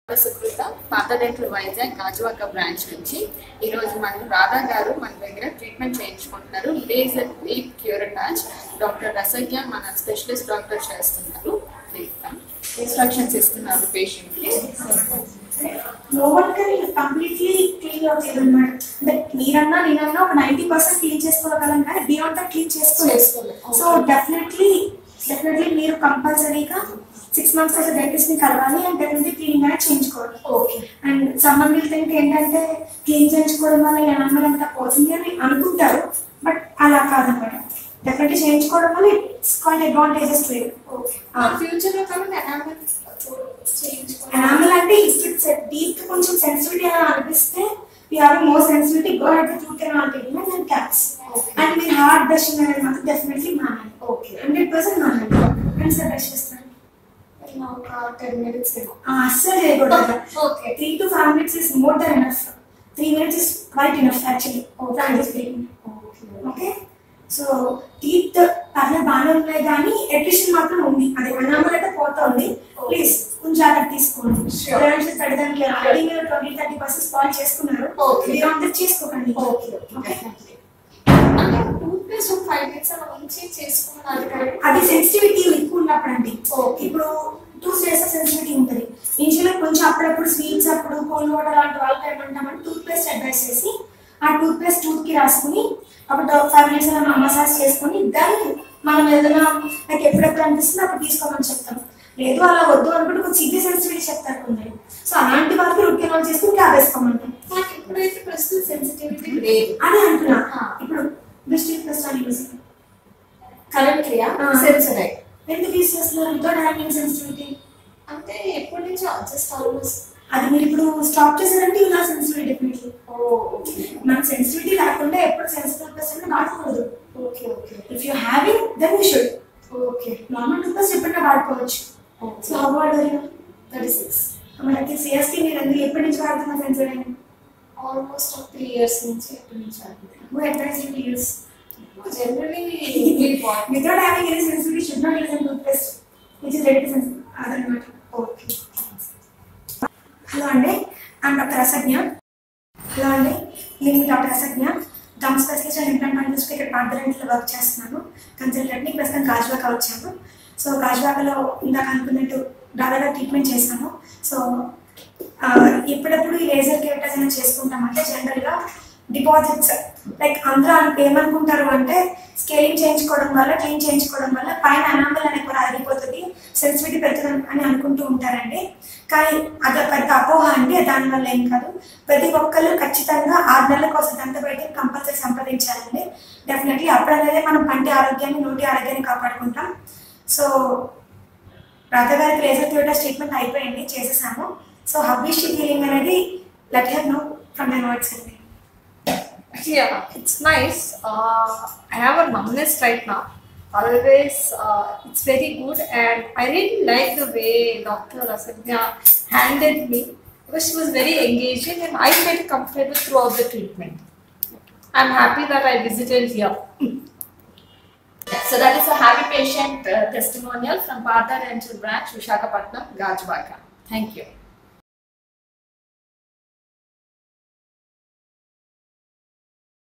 సుకృత పాత dental Vizag Gajuwaka branch నుంచి ఈరోజు మనం రాధా గారు మన దగ్గర ట్రీట్మెంట్ చేయించుకుంటున్నారు laser deep curettage doctor Rasagna మన స్పెషలిస్ట్ డాక్టర్ చేస్తున్నారు ఇన్స్ట్రక్షన్స్ ఇస్తున్నారు పేషెంట్కి no one can completely clean out చేయడం మేడం అంటే మీరన్నా నేనన్నా ఒక నైంటీ పర్సెంట్ క్లీన్ చేసుకోగలం కానీ బియాండ్ దట్ క్లీన్ చేసుకోలేదు చేసుకోలేం. సో డెఫినెట్లీ డెఫినెట్లీ మీరు కంపల్సరీగా సిక్స్ మంత్స్ అయితే డెంటిస్ట్ ని కలవాలి అండ్ డెఫినెట్లీ క్లీన్ అనేది చేయించుకోవాలి ఓకే అండ్ సంబంధిత ఏంటంటే క్లీన్ చేయించుకోవడం వల్ల ఎనామల్ అంతా పోతుంది అని అనుకుంటారు బట్ అలా కాదనమాట డెఫినెట్లీ చేయించుకోవడం వల్ల it's called advantages to okay future లో కాబట్టి ఎనామల్ చేయించుకోవాలి ఎనామల్ అంటే ఇఫ్ ఇట్స్ డీప్ కొంచెం సెన్సిటివిటీ అని అనిపిస్తే you have more sensitivity go ahead to canal treatment and caps Okay. And మీరు హార్డ్ బ్రషింగ్ అనేది మాత్రం డెఫినెట్లీ మానాలి ఓకే హండ్రెడ్ పర్సెంట్ మానాలి అండ్ సార్ బ్రష్ చేస్తాను ఒక టెన్ మినిట్స్ ఆ, అస్సలు చేయకూడదు okay three to five minutes is more than enough three minutes is quiet enough actually practice okay so teeth పర్లేదు బాగానే ఉన్నాయి కానీ ఎట్రిషన్ మాత్రం ఉంది అది అనామల్ అయితే పోతుంది ప్లీజ్ కొంచెం జాగ్రత్త తీసుకోండి Sure. బ్రాంచెస్ పెట్టడానికి ఆల్రెడీ మీరు ట్వంటీ థర్టీ పర్సెంట్ స్పాట్ చేసుకున్నారు Okay. బియాండ్ దట్ చేసుకోకండి ఓకే ఓకే అంటే టూత్ పేస్ట్ ఒక ఫైవ్ మినిట్స్ అలా ఉంచి చేసుకున్నారు కానీ అది సెన్సిటివిటీ ఎక్కువ ఉన్నప్పుడు అండి Okay. ఇప్పుడు టూత్ చేసే సెన్సిటివిటీ ఉంటుంది ఇనిషియల్గా కొంచెం అప్పుడప్పుడు స్వీట్స్ అప్పుడు కోల్డ్ వాటర్ లాంటి వాళ్ళకి ఏమంటామంటే టూత్ పేస్ట్ అడ్వైస్ చేసి ఆ టూత్ పేస్ట్ టూత్ కి రాసుకుని అప్పుడు ఫైవ్ మినిట్స్ అలా మసాజ్ చేసుకుని దెన్ మనం ఏదైనా నాకు ఎప్పుడెప్పుడు అనిపిస్తుందో అప్పుడు తీసుకోమని చెప్తాం లేదు అలా వద్దు అనుకుంటే కొంచెం సిగ్గు సెన్సిటివిటీ చెప్తారు కొందరు సో అలాంటి వాళ్ళకి రూట్ కెనాల్ చేసుకుని క్యాబ్ వేసుకోమంటాం నాకు ఇప్పుడైతే ప్రస్తుతం సెన్సిటివిటీ లేదు అని అంటున్నా Ah. ఇప్పుడు డిస్ట్రిక్ట్ ప్లస్ అని యూజ్ కరెక్ట్లీ Ah. సెన్సిటై ఎందుకు యూజ్ చేస్తున్నారు వితౌట్ హ్యాండింగ్ సెన్సిటివిటీ అంటే ఎప్పటి నుంచో జస్ట్ ఆల్మోస్ట్ అది మీరు ఇప్పుడు స్టాప్ చేశారంటే యూ నా సెన్సిటివిటీ డెఫినెట్లీ ఓ ఓకే మనకు సెన్సిటివిటీ లేకుండా ఎప్పుడు సెన్సిటివ్ పర్సన్ వాడకూడదు okay okay if you having then you should okay normal toothpaste ఎప్పుడైనా వాడుకోవచ్చు సో హౌ వాడరు థర్టీ సిక్స్ మనకి సిఎస్టీ మీరు ఎందుకు ఎప్పటి నుంచి వాడుతున్నారు సెన్సిటివ్ ఆల్మోస్ట్ ఒక త్రీ ఇయర్స్ నుంచి ఎప్పటి నుంచి who advise you use generally without having any sensitivity should not use toothpaste which is ready sensitive అదనమాట ఓకే హలో అండి ఐమ్ డాక్టర్ అసజ్ఞ హలో అండి నేను doctor Asagna gum specialist and implant పండిస్ట్ ఇక్కడ పార్దరెంట్లో వర్క్ చేస్తున్నాను కన్సల్టెంట్ని ప్రస్తుతం గాజువాక వచ్చాను సో గాజువాకలో ఇందాక అనుకున్నట్టు దాదాగా ట్రీట్మెంట్ చేశాను సో ఆ, ఎప్పుడెప్పుడు ఈ లేజర్ కేటర్స్ అయినా చేసుకుంటామంటే జనరల్గా డిపాజిట్స్ లైక్ అందరూ అను- ఏమనుకుంటారు అంటే స్కేలింగ్ చేయించుకోవడం వల్ల క్లీన్ చేయించుకోవడం వల్ల పైన అనామల్ అనే కూడా అరిగిపోతుంది సెన్సిటివిటీ పెరుగుతుంది అని అనుకుంటూ ఉంటారండి కానీ అది పెద్ద అపోహ అండి దానివల్ల ఏం కాదు ప్రతి ఒక్కళ్ళు ఖచ్చితంగా ఆరు నెలల కోసం దంత బయటకి కంపల్సరీ సంప్రదించాలండి డెఫినెట్లీ అప్పుడనేదే మనం పంటి ఆరోగ్యాన్ని నోటి ఆరోగ్యాన్ని కాపాడుకుంటాం సో రాధ గారికి లేజర్ థియేటర్ ట్రీట్మెంట్ అయిపోయింది చేసేసాము సో హబ్బీష్ ఫీలింగ్ అనేది let her know from my words అండి Yeah, it's nice. Uh, I have a numbness right now. Always, uh, it's very good, and I really like the way Dr. Rasagna handled me because she was very engaging, and I felt comfortable throughout the treatment. I'm happy that I visited here. So that is a happy patient uh, testimonial from Partha Dental Branch, Visakhapatnam, Gajwaka. Thank you.